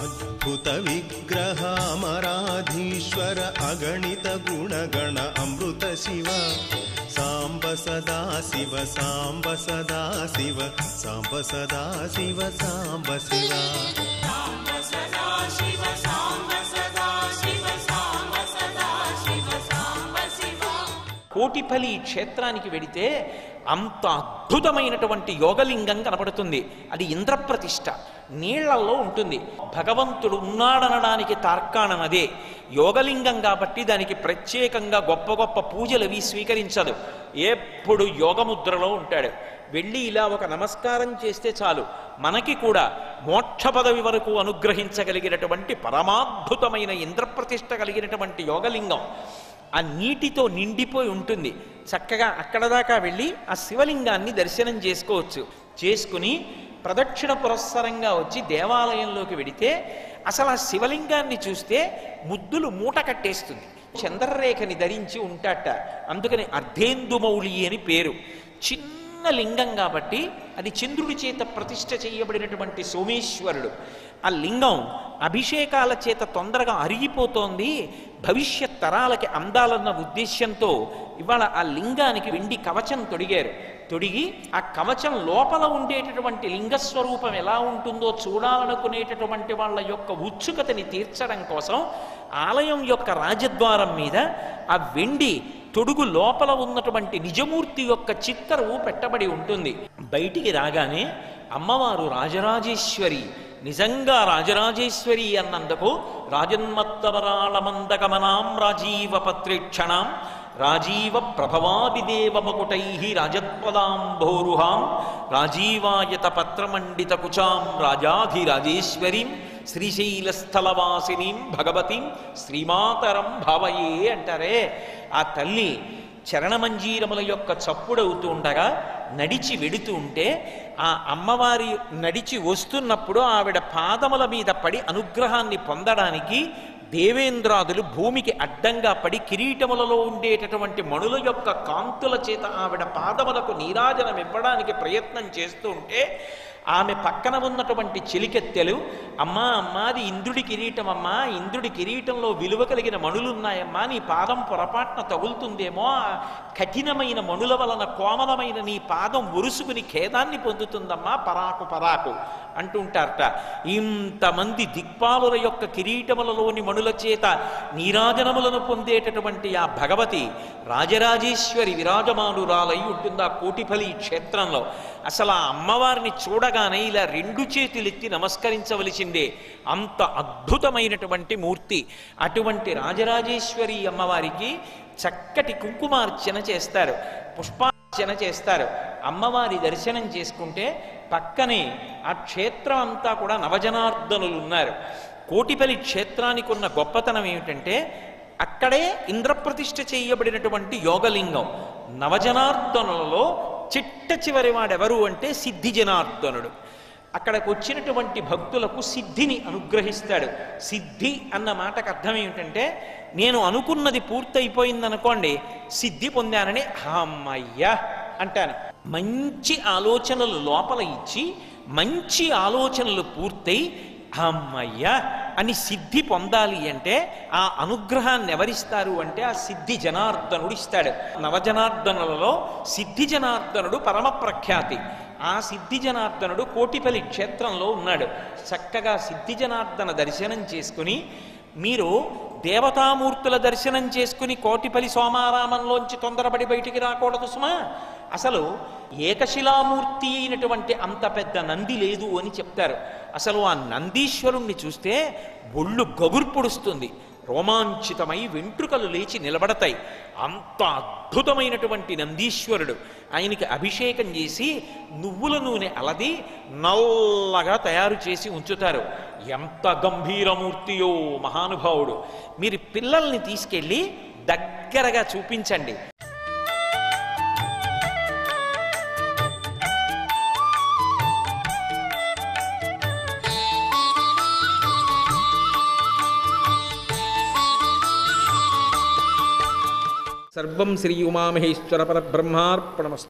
అద్భుత విగ్రహామరాధీశ్వర అగణిత గుణగణ అమృత శివ సాంబ సదా శివ సాంబ సదా శివ సాంబ సదా శివ సాంబ శివ కోటిపల్లి క్షేత్రానికి వెడితే అంత అద్భుతమైనటువంటి యోగలింగం కనపడుతుంది అది ఇంద్రప్రతిష్ఠ నీళ్లలో ఉంటుంది భగవంతుడు ఉన్నాడనడానికి తార్కాణం అదే యోగలింగం కాబట్టి దానికి ప్రత్యేకంగా గొప్ప గొప్ప పూజలు అవి స్వీకరించదు ఎప్పుడు యోగముద్రలో ఉంటాడు వెళ్ళి ఇలా ఒక నమస్కారం చేస్తే చాలు మనకి కూడా మోక్ష పదవి వరకు అనుగ్రహించగలిగినటువంటి పరమాద్భుతమైన ఇంద్రప్రతిష్ఠ కలిగినటువంటి యోగలింగం ఆ నీటితో నిండిపోయి ఉంటుంది చక్కగా అక్కడ దాకా వెళ్ళి ఆ శివలింగాన్ని దర్శనం చేసుకోవచ్చు చేసుకుని ప్రదక్షిణ పురస్సరంగా వచ్చి దేవాలయంలోకి వెడితే అసలు ఆ శివలింగాన్ని చూస్తే ముద్దులు మూట కట్టేస్తుంది చంద్రరేఖని ధరించి ఉంటాట అందుకని అర్ధేందుమౌళి అని పేరు చిన్న లింగం కాబట్టి అది చంద్రుడి చేత ప్రతిష్ఠ చేయబడినటువంటి సోమేశ్వరుడు ఆ లింగం అభిషేకాల చేత తొందరగా అరిగిపోతోంది భవిష్యత్ తరాలకి అందాలన్న ఉద్దేశ్యంతో ఇవాళ ఆ లింగానికి వెండి కవచం తొడిగారు తొడిగి ఆ కవచం లోపల ఉండేటటువంటి లింగస్వరూపం ఎలా ఉంటుందో చూడాలనుకునేటటువంటి వాళ్ళ యొక్క ఉత్సుకతని తీర్చడం కోసం ఆలయం యొక్క రాజద్వారం మీద ఆ వెండి తొడుగు లోపల ఉన్నటువంటి నిజమూర్తి యొక్క చిత్తరువు పెట్టబడి ఉంటుంది బయటికి రాగానే అమ్మవారు రాజరాజేశ్వరి నిజంగా రాజరాజేశ్వరి అన్నందుకు రాజన్మత్తవరాళమందగమనాం రాజీవ పత్రేక్షణాం రాజీవ ప్రభవాదిదేవమకుటై రాజత్పదాంభోరుహాం రాజీవాయత పత్రమండిత కుచాం రాజాధిరాజేశ్వరీం శ్రీశైలస్థలవాసినీం భగవతీం శ్రీమాతరం భావయే అంటారే ఆ తల్లి చరణమంజీరముల యొక్క చప్పుడవుతూ ఉండగా నడిచి వెడుతూ ఉంటే ఆ అమ్మవారి నడిచి వస్తున్నప్పుడు ఆవిడ పాదముల మీద పడి అనుగ్రహాన్ని పొందడానికి దేవేంద్రాదులు భూమికి అడ్డంగా పడి కిరీటములలో ఉండేటటువంటి మణుల యొక్క కాంతుల చేత ఆవిడ పాదములకు నీరాజనం ఇవ్వడానికి ప్రయత్నం చేస్తూ ఉంటే ఆమె పక్కన ఉన్నటువంటి చెలికెత్తెలు అమ్మా అమ్మా అది ఇంద్రుడి కిరీటం అమ్మా ఇంద్రుడి కిరీటంలో విలువ కలిగిన మణులున్నాయమ్మా నీ పాదం పొరపాటున తగులుతుందేమో ఆ కఠినమైన మణుల వలన కోమలమైన నీ పాదం ఒరుసుకుని ఖేదాన్ని పొందుతుందమ్మా పరాకు పరాకు అంటుంటారట ఇంతమంది దిక్పాలుల యొక్క కిరీటములలోని మణుల చేత నీరాజనములను పొందేటటువంటి ఆ భగవతి రాజరాజేశ్వరి విరాజమానురాలై ఉంటుంది ఆ కోటిఫలి క్షేత్రంలో అసలు ఆ అమ్మవారిని చూడగానే ఇలా రెండు చేతులెత్తి నమస్కరించవలసిందే అంత అద్భుతమైనటువంటి మూర్తి అటువంటి రాజరాజేశ్వరి అమ్మవారికి చక్కటి కుంకుమార్చన చేస్తారు పుష్పార్చన చేస్తారు అమ్మవారి దర్శనం చేసుకుంటే పక్కనే ఆ క్షేత్రం అంతా కూడా నవజనార్దనులు ఉన్నారు కోటిపల్లి క్షేత్రానికి ఉన్న గొప్పతనం ఏమిటంటే అక్కడే ఇంద్రప్రతిష్ఠ చేయబడినటువంటి యోగలింగం నవజనార్దనులలో చిట్ట చివరి వాడెవరు అంటే సిద్ధి జనార్దనుడు అక్కడికి వచ్చినటువంటి భక్తులకు సిద్ధిని అనుగ్రహిస్తాడు సిద్ధి అన్న మాటకు అర్థం ఏమిటంటే నేను అనుకున్నది పూర్తయిపోయిందనుకోండి సిద్ధి పొందానని అమ్మయ్యా అంటాను మంచి ఆలోచనలు లోపల ఇచ్చి మంచి ఆలోచనలు పూర్తయి అమ్మయ్యా అని సిద్ధి పొందాలి అంటే ఆ అనుగ్రహాన్ని ఎవరిస్తారు అంటే ఆ సిద్ధి జనార్దనుడు ఇస్తాడు నవజనార్దనులలో సిద్ధి జనార్దనుడు పరమ ప్రఖ్యాతి ఆ సిద్ధి జనార్దనుడు కోటిపల్లి క్షేత్రంలో ఉన్నాడు చక్కగా సిద్ధి జనార్దన దర్శనం చేసుకుని మీరు దేవతామూర్తుల దర్శనం చేసుకుని కోటిపల్లి సోమారామంలోంచి తొందరపడి బయటికి రాకూడదు సుమా అసలు ఏకశిలామూర్తి అయినటువంటి అంత పెద్ద నంది లేదు అని చెప్తారు అసలు ఆ నందీశ్వరుణ్ణి చూస్తే ఒళ్ళు గగుర్పొడుస్తుంది రోమాంచితమై వెంట్రుకలు లేచి నిలబడతాయి అంత అద్భుతమైనటువంటి నందీశ్వరుడు ఆయనకి అభిషేకం చేసి నువ్వుల నూనె అలది నల్లగా తయారు చేసి ఉంచుతారు ఎంత గంభీరమూర్తియో మహానుభావుడు మీరు పిల్లల్ని తీసుకెళ్ళి దగ్గరగా చూపించండి సర్వం శ్రీ ఉమామహేశ్వర పరబ్రహ్మార్పణమస్తు